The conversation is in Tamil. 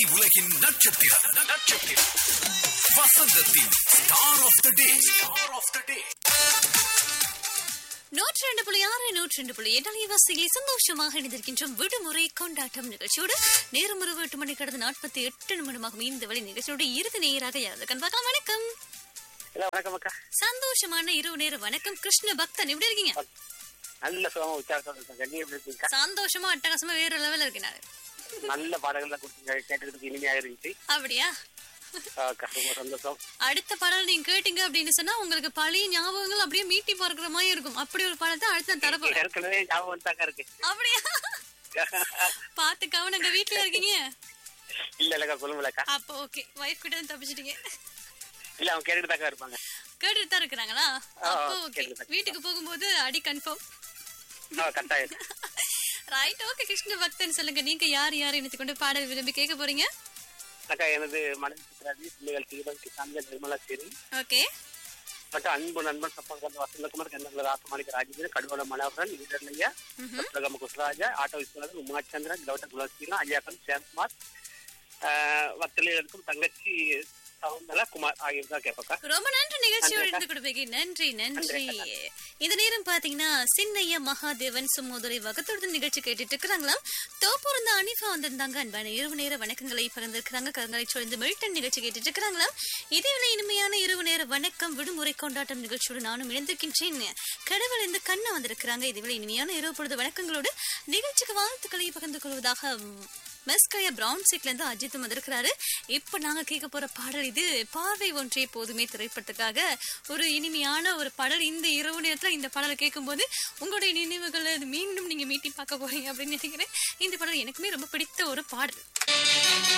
உலகின் நட்சத்திரம் நட்சத்திரம் வசந்தத்தின் star of the day star of the day நூற்றி ரெண்டு புள்ளி ஆறு நூற்றி ரெண்டு புள்ளி எட்டு அலைவாசிகளில் சந்தோஷமாக இணைந்திருக்கின்றோம் விடுமுறை கொண்டாட்டம் நிகழ்ச்சியோடு நேரம் ஒரு எட்டு மணி கடந்த நாற்பத்தி எட்டு நிமிடமாகும் இந்த வழி நிகழ்ச்சியோட இறுதி நேராக யாராவது கண்பாக்கலாம் வணக்கம் ஹலோ வணக்கம் அக்கா சந்தோஷமான இரவு நேர வணக்கம் கிருஷ்ண பக்தன் எப்படி இருக்கீங்க நல்ல சுகமா உற்சாகம் இருக்கேன் கண்ணி எப்படி இருக்கீங்க சந்தோஷமா அட்டகாசமா வேற லெவல்ல இருக்கிறாரு நல்ல பாடங்கள்லாம் கொடுத்தீங்க கேட்டுக்கிறதுக்கு இனிமையா இருந்துச்சு அப்படியா அக்கா ரொம்ப சந்தோஷம் அடுத்த பாடல் நீங்க கேட்டீங்க அப்படின்னு சொன்னா உங்களுக்கு பழைய ஞாபகங்கள் அப்படியே மீட்டி பார்க்கிற மாதிரி இருக்கும் அப்படி ஒரு பாடல் தான் அடுத்து நான் தரப்போறேன் ஏற்கனவே ஞாபகம் வந்துட்டாக்கா இருக்கு அப்படியா பாத்து கவனங்க வீட்டுல இருக்கீங்க இல்ல இல்லக்கா கொழும்புலக்கா அப்போ ஓகே வைஃப் கிட்ட இருந்து தப்பிச்சிட்டீங்க இல்ல அவங்க கேட்டுட்டு தாக்கா இருப்பாங்க கேட்டுட்டு தான் இருக்கிறாங்களா ஆ, அப்போ ஓகே கேட்டுட்டு வீட்டுக்கு போகும்போது அடி கன்ஃபார்ம் ஆ, கட்டாயம் ரைட் ஓகே கிருஷ்ண பக்தன் சொல்லுங்க நீங்க யார் யார் இணைத்து கொண்டு பாடல் விரும்பி கேட்க போறீங்க அக்கா எனது மனைவி சித்ராஜி பிள்ளைகள் தீபம் கிசாந்தன் நிர்மலா சேரி ஓகே மற்றும் அன்பு நண்பன் சப்பங்கந்த வசந்தகுமார் கந்தங்கள ராசமாணிக்க ராஜேந்திரன் கடுவல மனோகரன் வீரர்லையா பிரகம குசராஜா ஆட்டோ விஸ்வநாதன் உமாச்சந்திரன் கௌதம் குலசீலா ஐயாக்கன் சேம்குமார் வத்தலில் இருக்கும் தங்கச்சி சவுந்தலா குமார் ஆகியோர் தான் கேட்பக்கா ரொம்ப நன்றி நிகழ்ச்சியோடு இருந்து கொடுப்பீங்க நன்றி நன்றி இந்த நேரம் பாத்தீங்கன்னா சின்னையா மகாதேவன் சுமோதரை வகத்தோடு நிகழ்ச்சி கேட்டுட்டு இருக்கிறாங்களாம் தோப்பூர் இந்த அனிஃபா வந்திருந்தாங்க அன்பான இரவு நேர வணக்கங்களை பகிர்ந்திருக்கிறாங்க கருங்கலை சொல்ந்து மில்டன் நிகழ்ச்சி கேட்டுட்டு இருக்கிறாங்களாம் இதேவேளை இனிமையான இரவு நேர வணக்கம் விடுமுறை கொண்டாட்டம் நிகழ்ச்சியோடு நானும் இணைந்திருக்கின்றேன் கடவுள் இந்த கண்ணா வந்திருக்கிறாங்க இதேவேளை இனிமையான இரவு பொழுது வணக்கங்களோடு நிகழ்ச்சிக்கு வாழ்த்துக்களை பகிர்ந்து கொள்வதாக மெஸ்கயா பிரவுன் சீட்ல இருந்து அஜித்தும் வந்திருக்கிறாரு இப்ப நாங்க கேட்க போற பாடல் இது பார்வை ஒன்றே போதுமே திரைப்படத்துக்காக ஒரு இனிமையான ஒரு பாடல் இந்த இரவு நேரத்துல இந்த பாடலை கேட்கும்போது உங்களுடைய நினைவுகளை அது மீண்டும் நீங்க மீட்டி பார்க்க போறீங்க அப்படின்னு நினைக்கிறேன் இந்த பாடல் எனக்குமே ரொம்ப பிடித்த ஒரு பாடல்